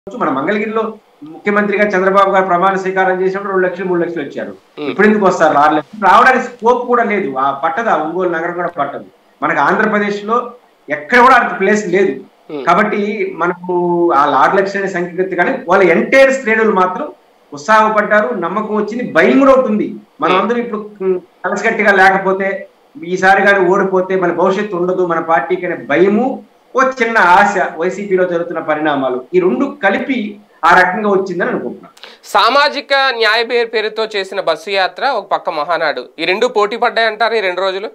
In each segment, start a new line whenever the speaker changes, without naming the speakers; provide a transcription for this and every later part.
మన మంగళగిరిలో ముఖ్యమంత్రిగా చంద్రబాబు గారు ప్రమాణ స్వీకారం చేసినప్పుడు రెండు లక్షలు మూడు లక్షలు వచ్చారు
Hmm.
ఇప్పుడు ఎందుకు వస్తారు ఆరు లక్షలు రావడానికి స్కోప్ కూడా లేదు ఆ పట్టదు ఆ ఒంగోలు నగరం కూడా పట్టదు మనకు ఆంధ్రప్రదేశ్ లో ఎక్కడ కూడా అంత ప్లేస్ లేదు
Hmm.
కాబట్టి మనకు ఆ ఆరు లక్షల సంఖ్య కానీ వాళ్ళ ఎంటైర్ శ్రేణులు మాత్రం ఉత్సాహపడ్డారు నమ్మకం వచ్చింది భయం కూడా ఉంటుంది మనం అందరం ఇప్పుడు ఉమ్, కలిసికట్టుగా లేకపోతే ఈసారి కానీ ఓడిపోతే మన భవిష్యత్తు ఉండదు మన పార్టీకి అనే భయము ఓ చిన్న ఆశ వైసీపీలో జరుగుతున్న పరిణామాలు ఈ రెండు కలిపి ఆ రకంగా వచ్చిందని అనుకుంటున్నాను
సామాజిక న్యాయ పేరు పేరుతో చేసిన బస్సు యాత్ర ఒక పక్క మహానాడు ఈ రెండు పోటీ పడ్డాయంటారు ఈ రెండు రోజులు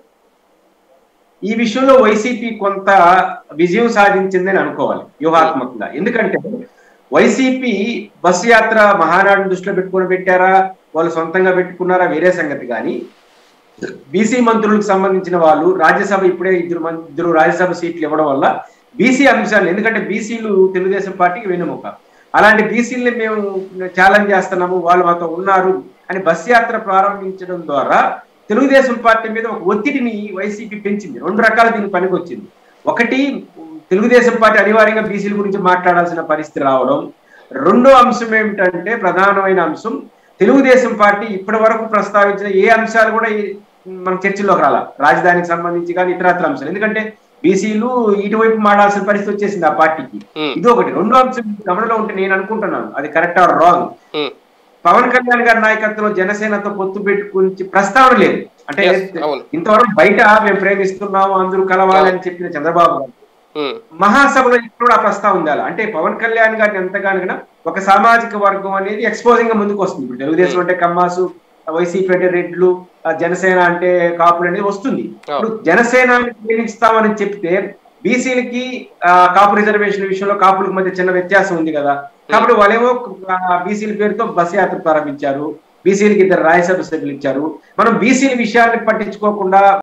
ఈ విషయంలో వైసీపీ కొంత విజయం సాధించిందని అనుకోవాలి వ్యూహాత్మకంగా ఎందుకంటే వైసీపీ బస్సు యాత్ర మహానాడు దృష్టిలో పెట్టుకుని పెట్టారా వాళ్ళు సొంతంగా పెట్టుకున్నారా వేరే సంగతి కానీ బీసీ మంత్రులకు సంబంధించిన వాళ్ళు రాజ్యసభ ఇప్పుడే ఇద్దరు మం- ఇద్దరు రాజ్యసభ సీట్లు ఇవ్వడం వల్ల బీసీ అంశాలు ఎందుకంటే బీసీలు తెలుగుదేశం పార్టీకి వెన్నుముక అలాంటి బీసీలని మేము ఛాలెంజ్ చేస్తున్నాము వాళ్ళు మాతో ఉన్నారు అని బస్ యాత్ర ప్రారంభించడం ద్వారా తెలుగుదేశం పార్టీ మీద ఒక ఒత్తిడిని వైసీపీ పెంచింది రెండు రకాల దీనికి పనికొచ్చింది ఒకటి తెలుగుదేశం పార్టీ అనివార్యంగా బీసీల గురించి మాట్లాడాల్సిన పరిస్థితి రావడం రెండో అంశం ఏమిటంటే ప్రధానమైన అంశం తెలుగుదేశం పార్టీ ఇప్పటి వరకు ప్రస్తావించిన ఏ అంశాలు కూడా ఈ- మన చర్చల్లోకి రాల రాజధానికి సంబంధించి కానీ ఇతరత్ర అంశాలు ఎందుకంటే బీసీలు ఇటువైపు మాడాల్సిన పరిస్థితి వచ్చేసింది ఆ పార్టీకి
ఉమ్,
ఇది ఒకటి రెండో అంశం గమనంలో ఉంటే నేను అనుకుంటున్నాను అది correct or wrong
um,
Pawan Kalyan గారి నాయకత్వంలో జనసేనతో పొత్తు పెట్టుకుని ప్రస్తావన లేదు అంటే
Yes, అవును.
ఇంతవరకు బయట మేము ప్రేమిస్తున్నాము అందరూ కలవాలని చెప్పిన చంద్రబాబు గారు
ఉమ్,
మహాసభలో ఇప్పుడు ఆ ప్రస్తావన ఉండాలి అంటే పవన్ కళ్యాణ్ గారిని ఎంతగానో ఒక సామాజిక వర్గం అనేది ఎక్స్పోజింగ్ గా ముందుకు వస్తుంది ఇప్పుడు తెలుగుదేశం అంటే కమ్మాసు వైసీపీ అంటే రెడ్లు ఆ జనసేన అంటే కాపులు అనేది వస్తుంది ఇప్పుడు జనసేన ప్రేమిస్తామని చెప్తే బీసీలకి కాపు రిజర్వేషన్ విషయంలో కాపులకు మధ్య చిన్న వ్యత్యాసం ఉంది కదా కాబట్టి వాళ్ళేమో బీసీల పేరుతో బస్ యాత్ర ప్రారంభించారు బీసీలకి ఇద్దరు రాజ్యసభ సభ్యులు ఇచ్చారు మనం బీసీల విషయాన్ని పట్టించుకోకుండా